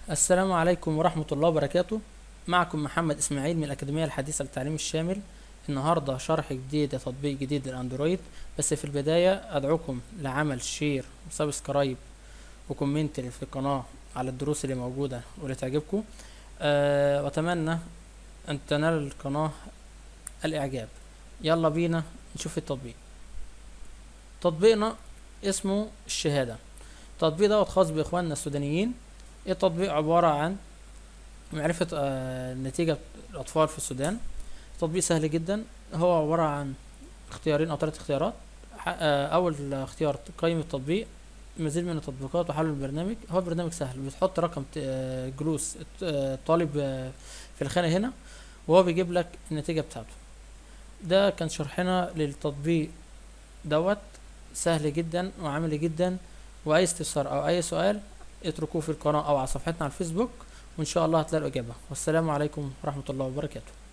السلام عليكم ورحمة الله وبركاته معكم محمد إسماعيل من الأكاديمية الحديثة للتعليم الشامل النهاردة شرح جديد لتطبيق جديد للأندرويد بس في البداية أدعوكم لعمل شير وسبسكرايب وكومنت في القناة على الدروس اللي موجودة واللي تعجبكم أه وأتمنى أن تنال القناة الإعجاب يلا بينا نشوف التطبيق تطبيقنا اسمه الشهادة التطبيق دوت خاص بإخواننا السودانيين التطبيق عبارة عن معرفة آه، نتيجة الأطفال في السودان تطبيق سهل جدا هو عبارة عن اختيارين أو ثلاث اختيارات ح- آه، أول اختيار قيم التطبيق مزيد من التطبيقات وحل البرنامج هو برنامج سهل بتحط رقم ت- آه، جلوس الت- آه، الطالب آه، في الخانة هنا وهو بيجيب لك النتيجة بتاعته ده كان شرحنا للتطبيق دوت سهل جدا وعملي جدا وأي استفسار أو أي سؤال اتركوه في القناة أو على صفحتنا على الفيسبوك وإن شاء الله هتلاقوا الإجابة والسلام عليكم ورحمة الله وبركاته